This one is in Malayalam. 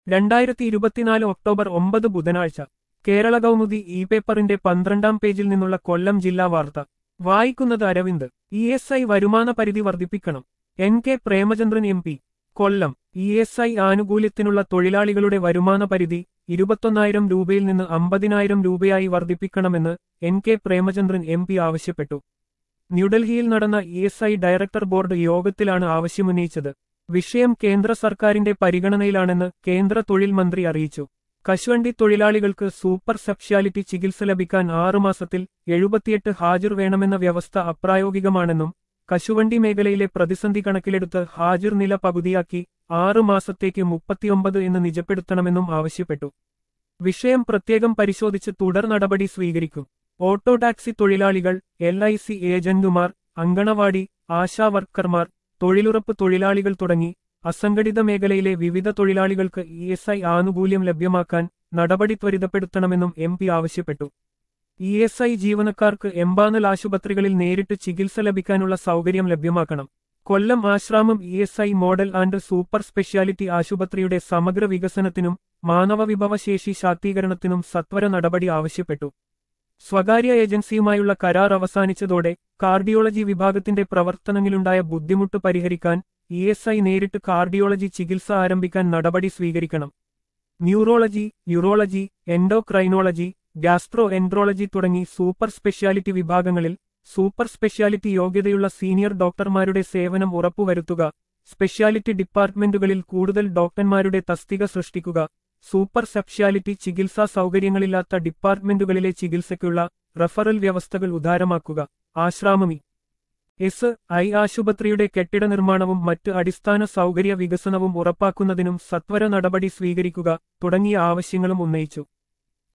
രണ്ടായിരത്തി ഇരുപത്തിനാല് ഒക്ടോബർ ഒമ്പത് ബുധനാഴ്ച കേരള കൗമുദി ഇ പേപ്പറിന്റെ പന്ത്രണ്ടാം പേജിൽ നിന്നുള്ള കൊല്ലം ജില്ലാ വാർത്ത വായിക്കുന്നത് അരവിന്ദ് ഇ എസ് ഐ വരുമാന പരിധി വർദ്ധിപ്പിക്കണം N K Premachandran M P Kollam E S I ആനുകൂല്യത്തിനുള്ള തൊഴിലാളികളുടെ വരുമാന പരിധി ഇരുപത്തൊന്നായിരം രൂപയിൽ നിന്ന് അമ്പതിനായിരം രൂപയായി വർദ്ധിപ്പിക്കണമെന്ന് N K Premachandran M P ആവശ്യപ്പെട്ടു ന്യൂഡൽഹിയിൽ നടന്ന E S I director board യോഗത്തിലാണ് ആവശ്യമുന്നയിച്ചത് വിഷയം കേന്ദ്ര സർക്കാരിന്റെ പരിഗണനയിലാണെന്ന് കേന്ദ്ര തൊഴിൽ മന്ത്രി അറിയിച്ചു കശുവണ്ടി തൊഴിലാളികൾക്ക് സൂപ്പർ സ്പെഷ്യാലിറ്റി ചികിത്സ ലഭിക്കാൻ ആറുമാസത്തിൽ എഴുപത്തിയെട്ട് ഹാജർ വേണമെന്ന വ്യവസ്ഥ അപ്രായോഗികമാണെന്നും കശുവണ്ടി മേഖലയിലെ പ്രതിസന്ധി കണക്കിലെടുത്ത് ഹാജർ നില പകുതിയാക്കി ആറു മാസത്തേക്ക് മുപ്പത്തിയൊമ്പത് എന്ന് നിജപ്പെടുത്തണമെന്നും ആവശ്യപ്പെട്ടു വിഷയം പ്രത്യേകം പരിശോധിച്ച് തുടർ നടപടി സ്വീകരിക്കും ഓട്ടോ ടാക്സി തൊഴിലാളികൾ എൽ ഐ സി ഏജന്റുമാർ അങ്കണവാടി ആശാ വർക്കർമാർ തൊഴിലുറപ്പ് തൊഴിലാളികൾ തുടങ്ങി അസംഘടിത മേഖലയിലെ വിവിധ തൊഴിലാളികൾക്ക് ഇ എസ് ഐ ആനുകൂല്യം ലഭ്യമാക്കാൻ നടപടി ത്വരിതപ്പെടുത്തണമെന്നും എം പി ആവശ്യപ്പെട്ടു ഇ എസ് ഐ ജീവനക്കാർക്ക് എംബാനൽ ആശുപത്രികളിൽ നേരിട്ട് ചികിത്സ ലഭിക്കാനുള്ള സൗകര്യം ലഭ്യമാക്കണം Kollam Asramam E S I model and super speciality ആശുപത്രിയുടെ സമഗ്ര വികസനത്തിനും മാനവവിഭവശേഷി ശാക്തീകരണത്തിനും സത്വര നടപടി ആവശ്യപ്പെട്ടു സ്വകാര്യ ഏജൻസിയുമായുള്ള കരാർ അവസാനിച്ചതോടെ കാർഡിയോളജി വിഭാഗത്തിന്റെ പ്രവർത്തനങ്ങളിലുണ്ടായ ബുദ്ധിമുട്ട് പരിഹരിക്കാൻ ഇ എസ് ഐ നേരിട്ട് കാർഡിയോളജി ചികിത്സ ആരംഭിക്കാൻ നടപടി സ്വീകരിക്കണം neurology urology endocrinology gastroenterology തുടങ്ങി സൂപ്പർ സ്പെഷ്യാലിറ്റി വിഭാഗങ്ങളിൽ സൂപ്പർ സ്പെഷ്യാലിറ്റി യോഗ്യതയുള്ള സീനിയർ ഡോക്ടർമാരുടെ സേവനം ഉറപ്പുവരുത്തുക സ്പെഷ്യാലിറ്റി ഡിപ്പാർട്ട്മെന്റുകളിൽ കൂടുതൽ ഡോക്ടർമാരുടെ തസ്തിക സൃഷ്ടിക്കുക സൂപ്പർ സ്പെഷ്യാലിറ്റി ചികിത്സാ സൗകര്യങ്ങളില്ലാത്ത ഡിപ്പാർട്ട്മെന്റുകളിലെ ചികിത്സയ്ക്കുള്ള റഫറൽ വ്യവസ്ഥകൾ ഉദാരമാക്കുക ആശ്രാമമി എസ് ഐ ആശുപത്രിയുടെ കെട്ടിട നിർമ്മാണവും മറ്റ് അടിസ്ഥാന സൗകര്യ വികസനവും ഉറപ്പാക്കുന്നതിനും സത്വര നടപടി സ്വീകരിക്കുക തുടങ്ങിയ ആവശ്യങ്ങളും ഉന്നയിച്ചു